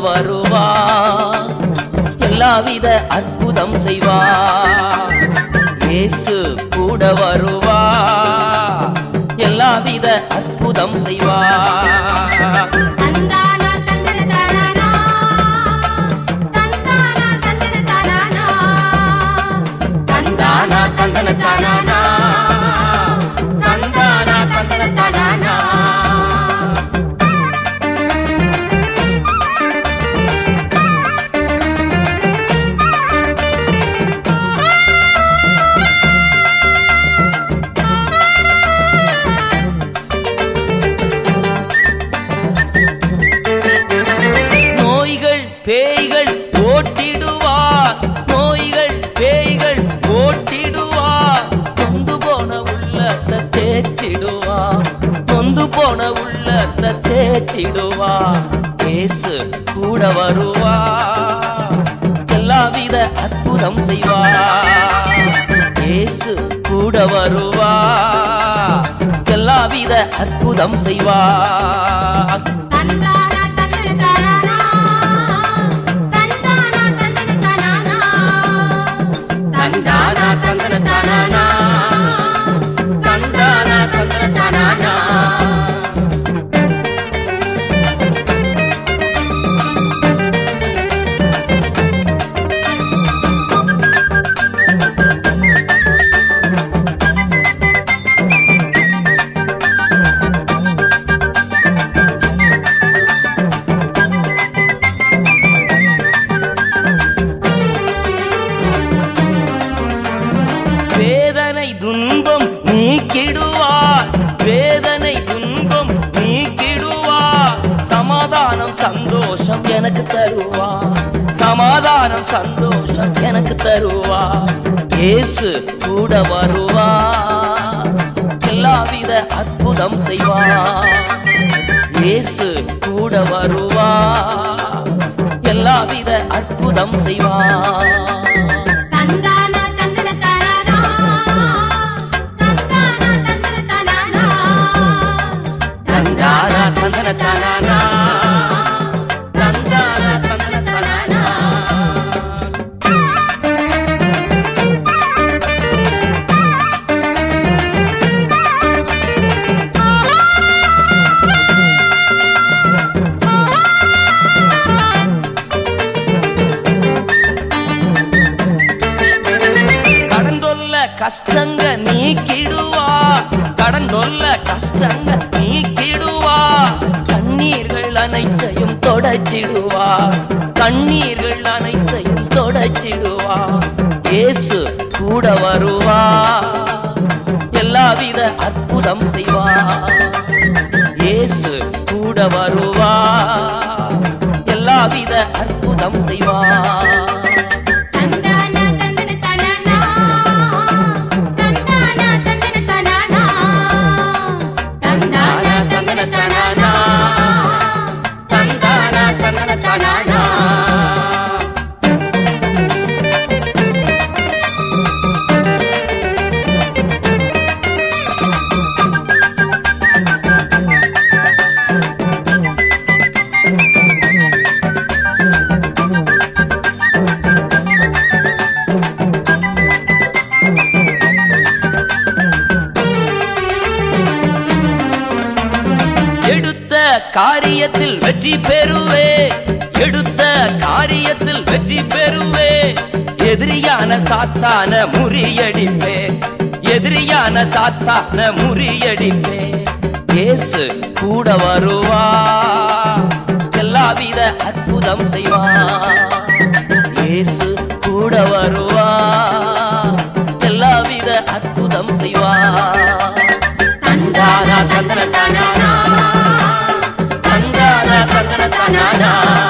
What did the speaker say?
வருவா எல்லாவித அற்புதம் செய்வா இயேசு கூட வருவா எல்லாவித அற்புதம் செய்வா தந்தானா தந்தன தானானா தந்தானா தந்தன தானானா தந்தானா தந்தன தானானா தந்தானா தந்தன தானானா நோய்கள் பேய்கள் ஓட்டிடுவார் நோய்கள் பேய்கள் ஓட்டிடுவார் நொந்து போன உள்ளத்தை தேற்றிடுவார் நொந்து போன உள்ளத்தை தேற்றிடுவார் இயேசு கூட வருவார் எல்லாவித அற்புதம் செய்வார் இயேசு கூட வருவார் எல்லாவித அற்புதம் செய்வார் தந்தானா தந்தன தானானா தந்தானா தந்தன தானானா தந்தானா தந்தன தானானா தந்தானா தந்தன தானானா வேதனை துன்பம் நீக்கிடுவார் வேதனை துன்பம் நீக்கிடுவார் சமாதானம் சந்தோஷம் எனக்கு தருவார் சமாதானம் சந்தோஷம் எனக்கு தருவார் இயேசு கூட வருவார் எல்லாவித அற்புதம் செய்வார் இயேசு கூட வருவார் எல்லாவித அற்புதம் செய்வார் தந்தானா தந்தன தானானா தந்தானா தந்தன தானானா தந்தானா தந்தன தானானா தந்தானா தந்தன தானானா கடந்தொல்ல கஷ்டங்க நீக்கிடுவா கடந்தொல்ல கஷ்டங்க நீக்கிடுவா கண்ணீர்கள் அனைத்தையும் தொடச்சிடுவா கண்ணீர்கள் அனைத்தையும் தொடச்சிடுவா இயேசு கூட வருவா எல்லாவித அற்புதம் செய்வா இயேசு கூட வருவா எல்லாவித அற்புதம் செய்வா தந்தானா தந்தன தானானா தந்தானா தந்தன தானானா தந்தானா தந்தன தானானா தந்தானா தந்தன தானானா எடுத்த காரியத்தில் வெற்றி பெறுவே எடுத்த காரியத்தில் வெற்றி பெறுவே எதிரியான சாத்தான முறியடிப்பே எதிரியான சாத்தான முறியடிப்பே இயேசு கூட வருவா எல்லாவித அற்புதம் செய்வா இயேசு கூட வருவா எல்லாவித அற்புதம் செய்வா தந்தானா தந்தன தானானா தந்தான தந்தன தானானா